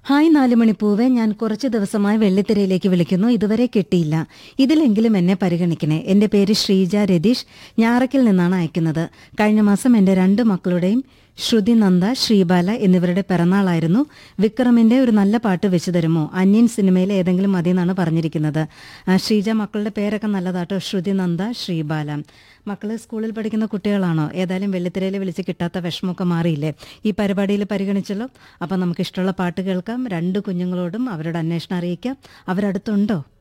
hi നാലുമണിപ്പൂവെ ഞാൻ കുറച്ച് ദിവസമായി വെള്ളിത്തിരയിലേക്ക് വിളിക്കുന്നു ഇതുവരെ കിട്ടിയില്ല ഇതിലെങ്കിലും എന്നെ പരിഗണിക്കണേ എന്റെ പേര് ശ്രീജ രതീഷ് ഞാറക്കിൽ നിന്നാണ് അയക്കുന്നത് കഴിഞ്ഞ മാസം എന്റെ രണ്ട് മക്കളുടെയും ശ്രുതി നന്ദ ശ്രീബാല എന്നിവരുടെ പിറന്നാളായിരുന്നു വിക്രമിന്റെ ഒരു നല്ല പാട്ട് വെച്ചു തരുമോ അന്യൻ സിനിമയിൽ ഏതെങ്കിലും മതി എന്നാണ് പറഞ്ഞിരിക്കുന്നത് ആ, ശ്രീജ മക്കളുടെ പേരൊക്കെ നല്ലതാട്ടോ ശ്രുതി നന്ദ ശ്രീബാല മക്കള് സ്കൂളിൽ പഠിക്കുന്ന കുട്ടികളാണോ ഏതായാലും വെള്ളിത്തിരയിൽ വിളിച്ച് കിട്ടാത്ത വിഷമമൊക്കെ മാറിയില്ലേ ഈ പരിപാടിയിൽ പരിഗണിച്ചല്ലോ അപ്പം നമുക്ക് ഇഷ്ടമുള്ള പാട്ട് കേൾക്കാം രണ്ട് കുഞ്ഞുങ്ങളോടും അവരുടെ അന്വേഷണം അറിയിക്കാം അവരടുത്തുണ്ടോ